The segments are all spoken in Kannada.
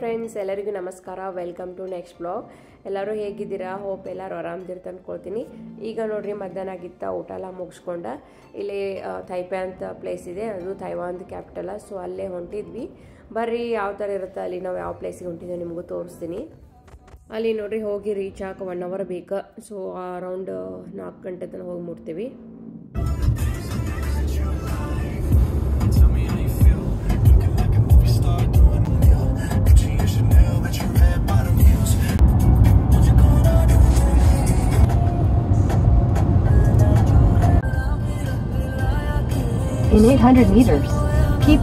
ಫ್ರೆಂಡ್ಸ್ ಎಲ್ಲರಿಗೂ ನಮಸ್ಕಾರ ವೆಲ್ಕಮ್ ಟು ನೆಕ್ಸ್ಟ್ ಬ್ಲಾಗ್ ಎಲ್ಲರೂ ಹೇಗಿದ್ದೀರಾ ಹೋಪ್ ಎಲ್ಲರೂ ಆರಾಮದಿರ್ತ ಅನ್ಕೊಳ್ತೀನಿ ಈಗ ನೋಡ್ರಿ ಮಧ್ಯಾಹ್ನ ಆಗಿತ್ತ ಊಟ ಎಲ್ಲ ಮುಗಿಸ್ಕೊಂಡ ಇಲ್ಲಿ ಆ, ಥೈಪೆ ಅಂತ ಪ್ಲೇಸ್ ಇದೆ ಅದು ಥೈವಾನ್ದ್ ಕ್ಯಾಪಿಟಲ ಸೊ ಅಲ್ಲೇ ಹೊಂಟಿದ್ವಿ ಬರ್ರಿ ಯಾವ ಥರ ಇರುತ್ತೆ ಅಲ್ಲಿ ನಾವು ಯಾವ ಪ್ಲೇಸಿಗೆ ಹೊಂಟಿದ್ದೀವಿ ನಿಮಗೂ ತೋರಿಸ್ತೀನಿ ಅಲ್ಲಿ ನೋಡ್ರಿ ಹೋಗಿ ರೀಚ್ ಆಗ ಒನ್ ಅವರ್ ಬೇಕು ಸೊ ಅರೌಂಡ್ ನಾಲ್ಕು ಗಂಟೆ ತನಕ ಹೋಗಿ ಮುಟ್ತೀವಿ Tell me how you feel. Looking like a movie star doing a meal. Gucci and Chanel with your red bottom heels. What you gonna do for In 800 meters, keep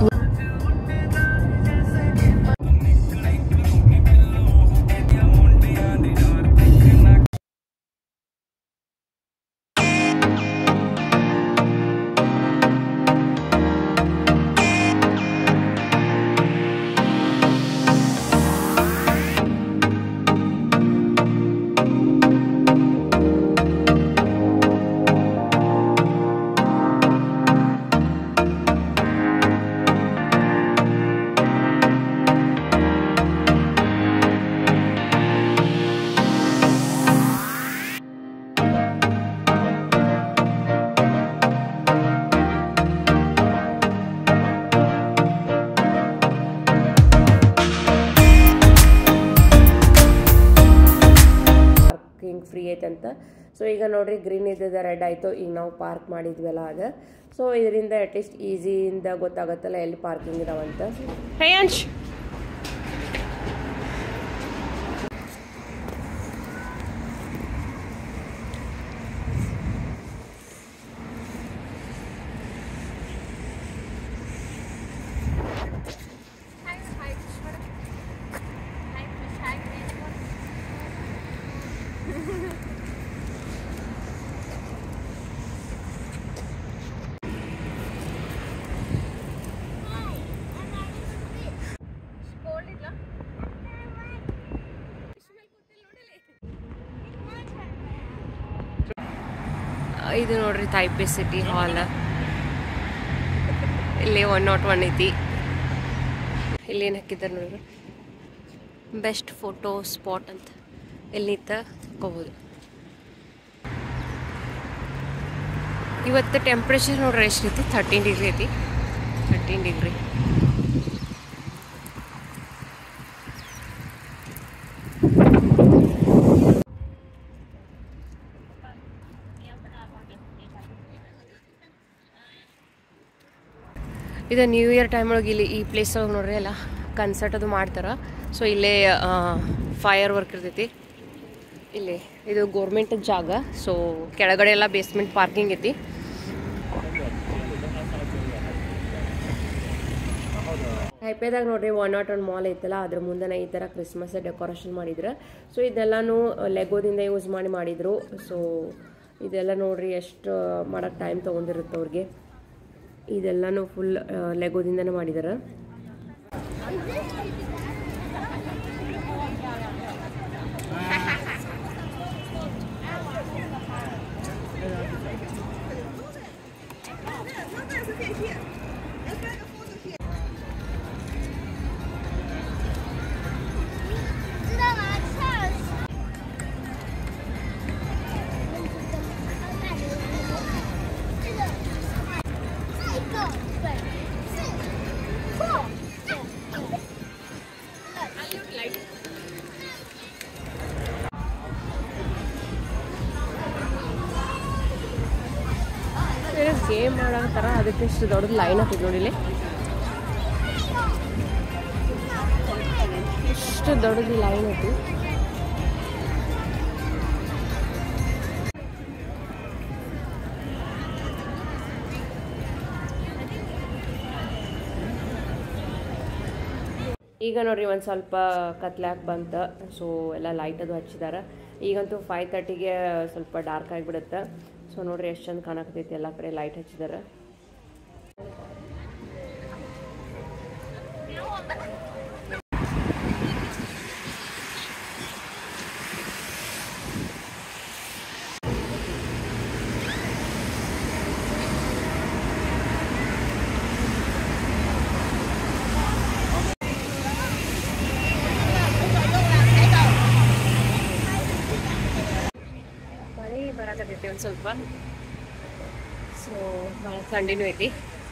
parking free ಐತಂತ ಸೊ ಈಗ ನೋಡ್ರಿ ಗ್ರೀನ್ ಇದ್ದದ ರೆಡ್ ಆಯಿತು ಈಗ ನಾವು ಪಾರ್ಕ್ ಮಾಡಿದ್ವಲ್ಲ ಅದ ಸೊ ಇದರಿಂದ ಅಟ್ಲೀಸ್ಟ್ ಈಸಿಯಿಂದ ಗೊತ್ತಾಗತ್ತಲ್ಲ ಎಲ್ಲಿ ಪಾರ್ಕಿಂಗ್ ಇದಾವಂತ ರೇಯಾಂಶ್ ಇದು ನೋಡ್ರಿ ತೈಪೆ ಸಿಟಿ ಹಾಲ್ ಇಲ್ಲಿ ಒನ್ ನಾಟ್ ಒನ್ ಐತಿ ಇಲ್ಲಿ ಏನು ಹಾಕಿದ್ದಾರೆ ನೋಡ್ರಿ ಬೆಸ್ಟ್ ಫೋಟೋ ಸ್ಪಾಟ್ ಅಂತ ಇಲ್ಲಿ ನಿಂತ ತಗೋಬೋದು ಇವತ್ತು ಟೆಂಪ್ರೇಚರ್ ನೋಡ್ರಿ ಎಷ್ಟು ಐತಿ ಥರ್ಟೀನ್ ಡಿಗ್ರಿ ಐತಿ ಥರ್ಟೀನ್ ಡಿಗ್ರಿ ಇದು ನ್ಯೂ ಇಯರ್ ಟೈಮ್ ಒಳಗೆ ಇಲ್ಲಿ ಈ ಪ್ಲೇಸ್ ಒಳಗೆ ನೋಡ್ರಿ ಎಲ್ಲ ಕನ್ಸರ್ಟ್ ಅದು ಮಾಡ್ತಾರೆ ಸೊ ಇಲ್ಲೇ ಫೈರ್ ವರ್ಕ್ ಇರ್ತೈತಿ ಇಲ್ಲಿ ಇದು ಗೋರ್ಮೆಂಟ್ ಜಾಗ ಸೊ ಕೆಳಗಡೆ ಎಲ್ಲ ಬೇಸ್ಮೆಂಟ್ ಪಾರ್ಕಿಂಗ್ ಐತಿ ಹೈಪೇದಾಗ ನೋಡ್ರಿ ಒನ್ ನಾಟ್ ಒನ್ ಮಾಲ್ ಐತಲ್ಲ ಅದ್ರ ಮುಂದೆ ಈ ಥರ ಕ್ರಿಸ್ಮಸ್ ಡೆಕೋರೇಷನ್ ಮಾಡಿದ್ರು ಸೊ ಇದೆಲ್ಲಾನು ಲೆಗೋದಿಂದ ಯೂಸ್ ಮಾಡಿ ಮಾಡಿದ್ರು ಸೊ ಇದೆಲ್ಲ ನೋಡ್ರಿ ಎಷ್ಟು ಮಾಡೋಕ್ಕೆ ಟೈಮ್ ತೊಗೊಂಡಿರುತ್ತೆ ಅವ್ರಿಗೆ ಇದೆಲ್ಲನೂ ಫುಲ್ ಲೆಗೋದಿಂದನೇ ಮಾಡಿದ್ದಾರೆ ಗೇಮ್ ಮಾಡಾಕತ್ತಾರ ಅದಕ್ಕೆ ಇಷ್ಟು ದೊಡ್ಡದು ಲೈನ್ ಹಾಕಿದ್ ನೋಡಿ ಇಲ್ಲಿ ಇಷ್ಟು ದೊಡ್ಡದು ಲೈನ್ ಐತಿ ಈಗ ನೋಡ್ರಿ ಒಂದು ಸ್ವಲ್ಪ ಕತ್ಲಾಕ್ ಬಂತ ಸೊ ಎಲ್ಲ ಲೈಟ್ ಅದು ಹಚ್ಚಿದಾರ ಈಗಂತೂ ಫೈವ್ ತರ್ಟಿಗೆ ಸ್ವಲ್ಪ ಡಾರ್ಕ್ ಆಗಿಬಿಡುತ್ತೆ ಸೊ ನೋಡ್ರಿ ಎಷ್ಟು ಚಂದ ಕಾಣಕತ್ತೈತಿ ಎಲ್ಲ ಕಡೆ ಲೈಟ್ ಹಚ್ಚಿದಾರ ಬರಾಕತ್ತೈತಿ ಒಂದು ಸ್ವಲ್ಪ ಸೊ ಭಾಳ ಥಂಡಿನೂ ಐತಿ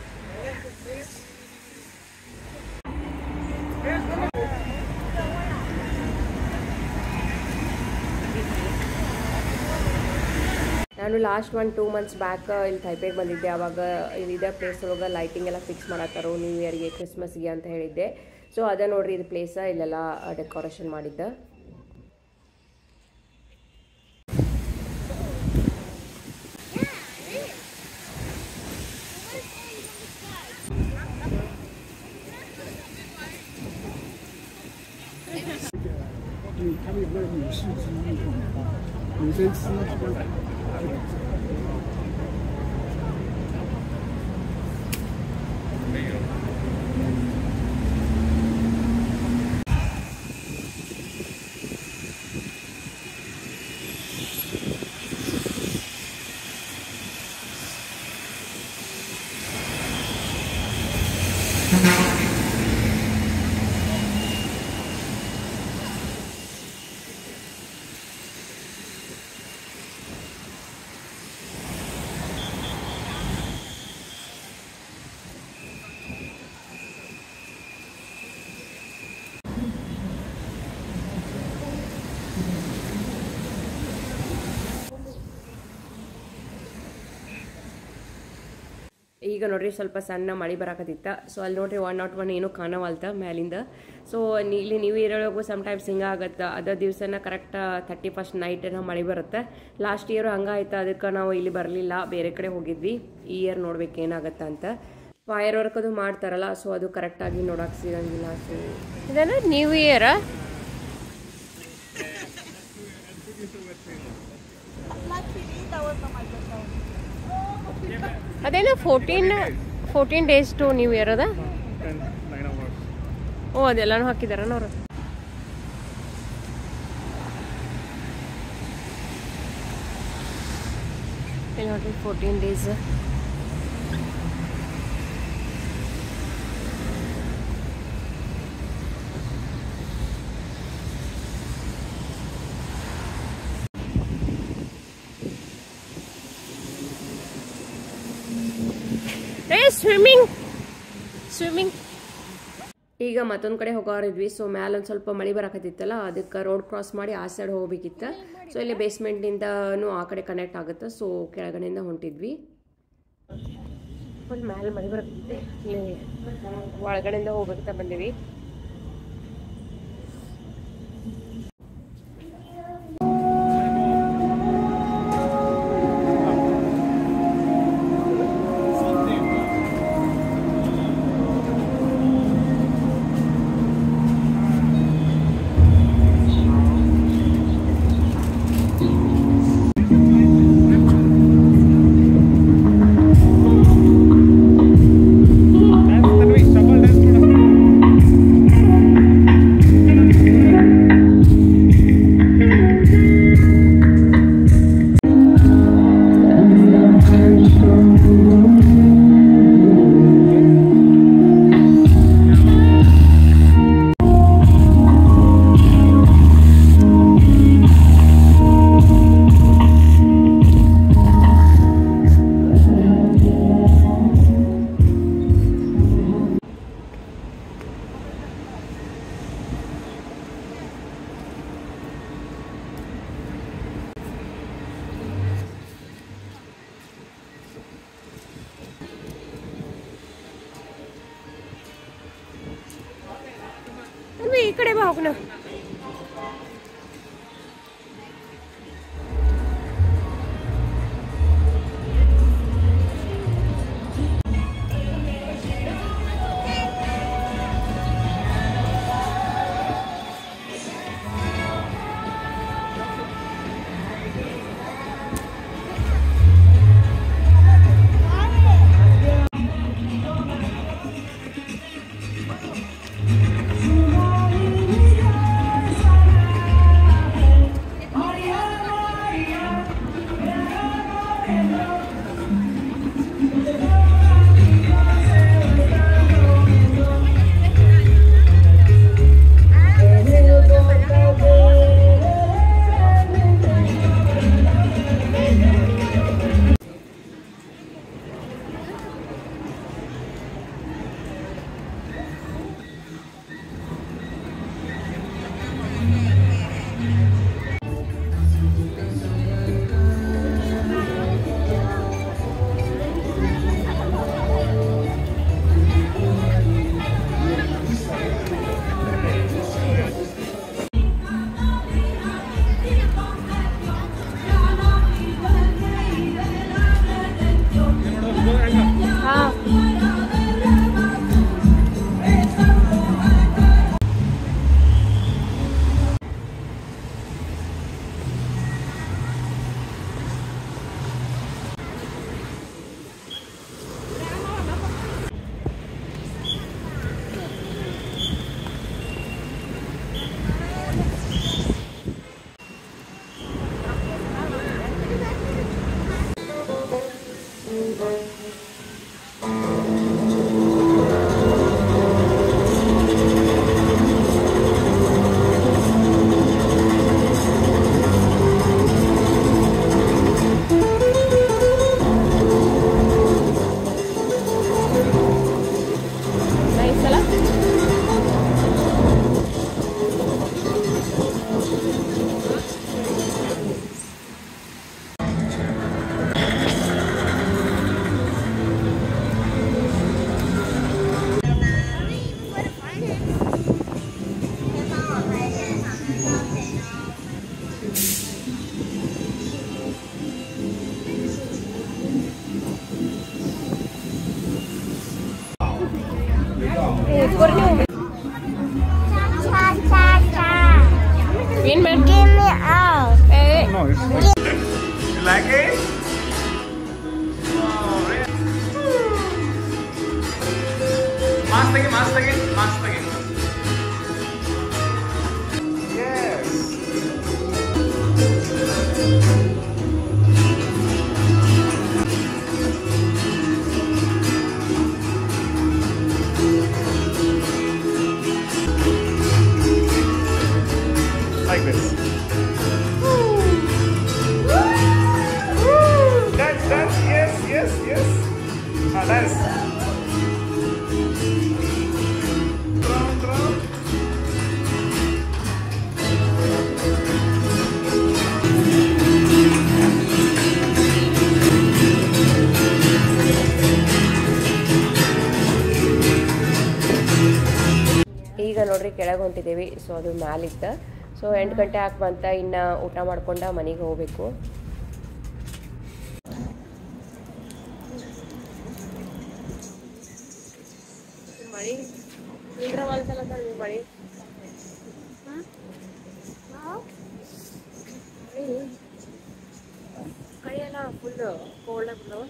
ನಾನು last one two months back ಇಲ್ಲಿ ತೈಪೇಗೆ ಬಂದಿದ್ದೆ ಆವಾಗ ಇಲ್ಲಿ ಇದೇ ಪ್ಲೇಸ್ ಒಳಗೆ ಲೈಟಿಂಗ್ ಎಲ್ಲ ಫಿಕ್ಸ್ ಮಾಡತ್ತಾರೋ ನ್ಯೂ ಇಯರ್ಗೆ ಕ್ರಿಸ್ಮಸ್ಗೆ ಅಂತ ಹೇಳಿದ್ದೆ ಸೊ ಅದ ನೋಡ್ರಿ ಇದು ಪ್ಲೇಸ ಇಲ್ಲೆಲ್ಲ ಡೆಕೋರೇಷನ್ ಮಾಡಿದ್ದೆ 他们有没有女士之一？女生吃 ಈಗ ನೋಡ್ರಿ ಸ್ವಲ್ಪ ಸಣ್ಣ ಮಳೆ ಬರಾಕತ್ತಿತ್ತ ಸೊ ಅಲ್ಲಿ ನೋಡ್ರಿ ಒನ್ ನಾಟ್ ಒನ್ ಏನೂ ಕಾಣವಲ್ತ ಮ್ಯಾಲಿಂದ ಸೊ ಇಲ್ಲಿ ನ್ಯೂ ಇಯರ್ ಒಳಗೂ ಟೈಮ್ಸ್ ಹಿಂಗೆ ಆಗತ್ತೆ ಅದ ದಿವಸನ ಕರೆಕ್ಟ್ ತರ್ಟಿ ಫಸ್ಟ್ ನೈಟ್ ಏನೋ ಮಳೆ ಬರುತ್ತೆ ಲಾಸ್ಟ್ ಇಯರ್ ಹಂಗಾಯ್ತು ಅದಕ್ಕೆ ನಾವು ಇಲ್ಲಿ ಬರಲಿಲ್ಲ ಬೇರೆ ಕಡೆ ಹೋಗಿದ್ವಿ ಈ ಇಯರ್ ನೋಡ್ಬೇಕು ಏನಾಗತ್ತೆ ಅಂತ ಫೈರ್ ವರ್ಕ್ ಅದು ಮಾಡ್ತಾರಲ್ಲ ಸೊ ಅದು ಕರೆಕ್ಟಾಗಿ ನೋಡಕ್ಕೆ ಸಿಗಂಗಿಲ್ಲ ಸೊ ಇದೇನ ನ್ಯೂ ಇಯರ್ ಅದೇನೋ fourteen fourteen days to new year ಅದ ಓ ಅದೆಲ್ಲಾನು ಹಾಕಿದಾರ ಅವ್ರು ಇಲ್ಲಿ ನೋಡ್ರಿ ಫೋರ್ಟೀನ್ ಡೇಸ್ ಏ ಸ್ವಿಮ್ಮಿಂಗ್ ಸ್ವಿಮ್ಮಿಂಗ್ ಈಗ ಮತ್ತೊಂದು ಕಡೆ ಹೋಗೋರಿದ್ವಿ ಸೊ ಮ್ಯಾಲೆ ಒಂದು ಸ್ವಲ್ಪ ಮಳೆ ಬರಾಕತ್ತಿತ್ತಲ್ಲ ಅದಕ್ಕೆ ರೋಡ್ ಕ್ರಾಸ್ ಮಾಡಿ ಆ ಸೈಡ್ ಹೋಗ್ಬೇಕಿತ್ತು ಸೊ ಇಲ್ಲಿ ಬೇಸ್ಮೆಂಟಿಂದನೂ ಆ ಕಡೆ ಕನೆಕ್ಟ್ ಆಗುತ್ತೆ ಸೊ ಕೆಳಗಡೆಯಿಂದ ಹೊಂಟಿದ್ವಿ ಫುಲ್ ಮ್ಯಾಲೆ ಮಳೆ ಬರಕತ್ತಿದೆ ಇಲ್ಲಿ ಒಳಗಡೆಯಿಂದ ಹೋಗ್ಬೇಕಂತ ಬಂದೀವಿ ಅಲ್ವೇ ಈ ಕಡೆ ಬಾ ಹೋಗೋಣ ಎತ್ಕೊರಿ ನೀವು ಏನ್ ಮಾಡಿ Give me out. No, it's You like it? Oh, really? Mask again, mask again, mask again. Yes. Like this. Dance, dance, yes, yes, yes. Ah, dance. Drum, drum. ಈಗ ನೋಡ್ರಿ ಕೆಳಗೆ ಹೊಂಟಿದ್ದೀವಿ ಸೊ ಅದು ಮ್ಯಾಲಿತ್ತ ಸೊ ಎಂಟು ಗಂಟೆ ಹಾಕಿ ಬಂತ ಇನ್ನು ಊಟ ಮಾಡ್ಕೊಂಡ ಮನೆಗೆ ಹೋಗ್ಬೇಕು ಮಳಿ ಇಲ್ದ್ರ ಒಂದ್ಸಲ ಮಳಿ ಕೈಯೆಲ್ಲ ಫುಲ್ ಕೋಲ್ಡ್ ಆಗ್ಬಿಟ್ಟು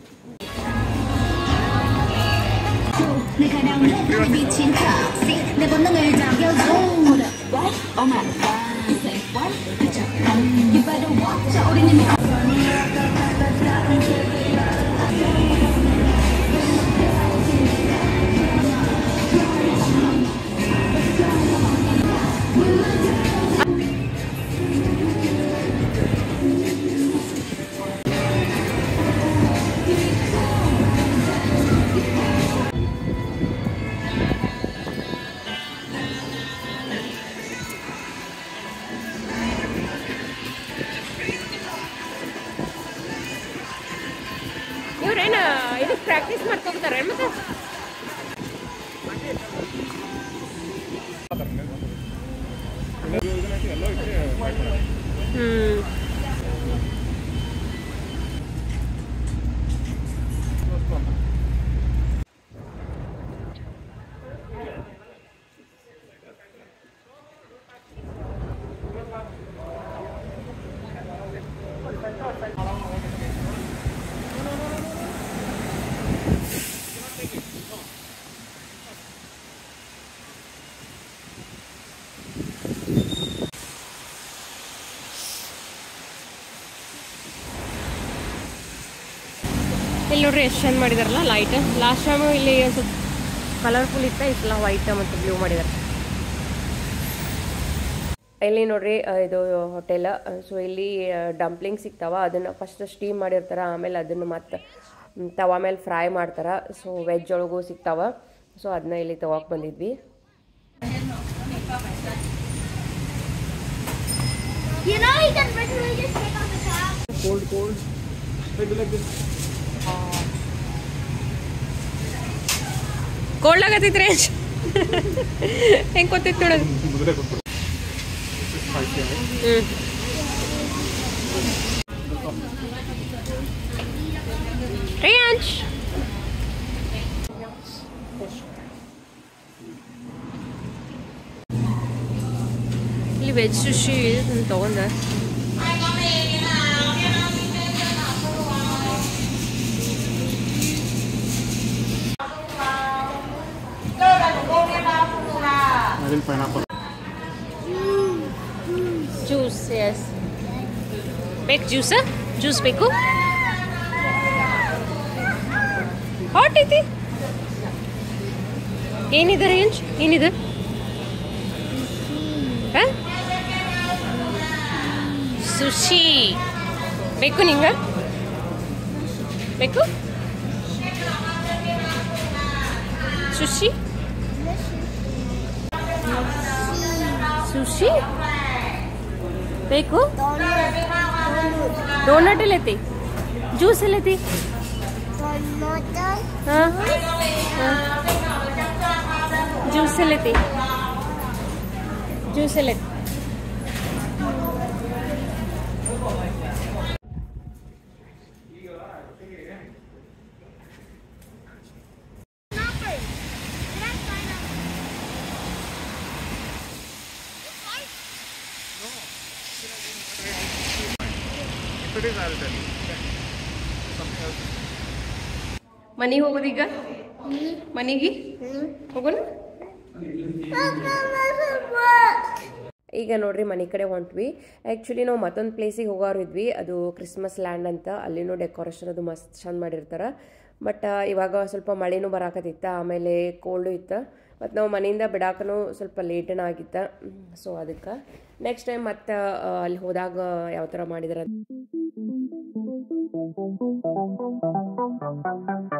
你看两人比情可惜，내 본능을 잡여줘. What? Oh my god. Say what? You better watch out. 우리는 ಇವ್ರೇನು ಇದಕ್ಕೆ ಪ್ರಾಕ್ಟೀಸ್ ಮಾಡ್ಕೋತಾರೆ ಮತ್ತೆ ಹ್ಮ್ ಇಲ್ಲಿ ನೋಡ್ರಿ ಎಷ್ಟು ಚಂದ ಮಾಡಿದಾರಲ್ಲ ಲೈಟ್ ಲಾಸ್ಟ್ ಟೈಮ್ ಇಲ್ಲಿ ಒಂದ್ ಸ್ವಲ್ಪ ಕಲರ್ಫುಲ್ ಇತ್ತ ಇತ್ತಲ್ಲ ವೈಟ್ ಮತ್ತು ಬ್ಲೂ ಮಾಡಿದಾರೆ ಇಲ್ಲಿ ನೋಡ್ರಿ ಆ, ಇದು ಹೋಟೆಲ್ ಸೊ ಇಲ್ಲಿ ಡಂಪ್ಲಿಂಗ್ ಸಿಗ್ತಾವ ಅದನ್ನು ಫಸ್ಟ್ ಸ್ಟೀಮ್ ಮಾಡಿರ್ತಾರೆ ಆಮೇಲೆ ಅದನ್ನು ಮತ್ತೆ ಮ್, ತವಾ ಮೇಲೆ ಫ್ರೈ ಮಾಡ್ತಾರೆ ಸೊ ವೆಜ್ ಒಳಗೂ ಸಿಗ್ತಾವ ಸೊ ಅದನ್ನ ಇಲ್ಲಿ ತಗೋಕೆ ಬಂದಿದ್ವಿ You know you can literally just take off the top. cold, cold. Maybe like this. Cold ಆಗತ್ತೈತ್ರಿ ಹೆಂಗೆ ಗೊತ್ತೈತೆ ನೋಡೋದು ಮೊದಲೇ ಕೊಟ್ಬಿಡು. This is spicy, right? ಹ್ಞೂ ರೇಂಜ್ ಇಲ್ಲಿ ವೆಜ್ ಸುಶಿ ತಗೊಂಡೆ I think pineapple. ಜ್ಯೂಸ್ ಎಸ್ ಬೇಕು ಜ್ಯೂಸ ಜ್ಯೂಸ್ ಬೇಕು ಹಾಟ್ ಐತಿ ಏನಿದೆ ರೇಂಜ್ ಏನಿದೆ ಸುಶಿ ಬೇಕು ನಿಂಗೆ ಬೇಕು ಸುಶಿ ಸುಶಿ ಬೇಕು ಡೋನಟ್ ಎಲ್ಲೈತಿ ಜ್ಯೂಸ್ ಎಲ್ಲೈತಿ ಹಾಂ ಜ್ಯೂಸ್ ಎಲ್ಲೈತಿ ಜ್ಯೂಸ್ ಎಲ್ಲೈತಿ it is, I'll tell you. Okay? Something else. ಮನೆಗೆ ಹೋಗೋದೀಗ ಮನೆಗೆ ಹೋಗೋಣ ಈಗ ನೋಡ್ರಿ ಮನೆ ಕಡೆ ಹೊಂಟ್ವಿ ಆ್ಯಕ್ಚುಲಿ ನಾವು ಮತ್ತೊಂದು ಪ್ಲೇಸಿಗೆ ಹೋಗೋರು ಇದ್ವಿ ಅದು ಕ್ರಿಸ್ಮಸ್ ಲ್ಯಾಂಡ್ ಅಂತ ಅಲ್ಲಿನೂ ಡೆಕೋರೇಷನ್ ಅದು ಮಸ್ತ್ ಚಂದ ಮಾಡಿರ್ತಾರೆ ಬಟ್ ಇವಾಗ ಸ್ವಲ್ಪ ಮಳೆನೂ ಬರಾಕತ್ತಿತ್ತ ಆಮೇಲೆ ಕೋಲ್ಡು ಇತ್ತು ಮತ್ತು ನಾವು ಮನೆಯಿಂದ ಬಿಡಾಕನು ಸ್ವಲ್ಪ ಲೇಟನ ಆಗಿತ್ತ ಸೊ ಅದಕ್ಕೆ ನೆಕ್ಸ್ಟ್ ಟೈಮ್ ಮತ್ತೆ ಆ, ಅಲ್ಲಿ ಹೋದಾಗ ಯಾವ ಥರ ಮಾಡಿದಾರೆ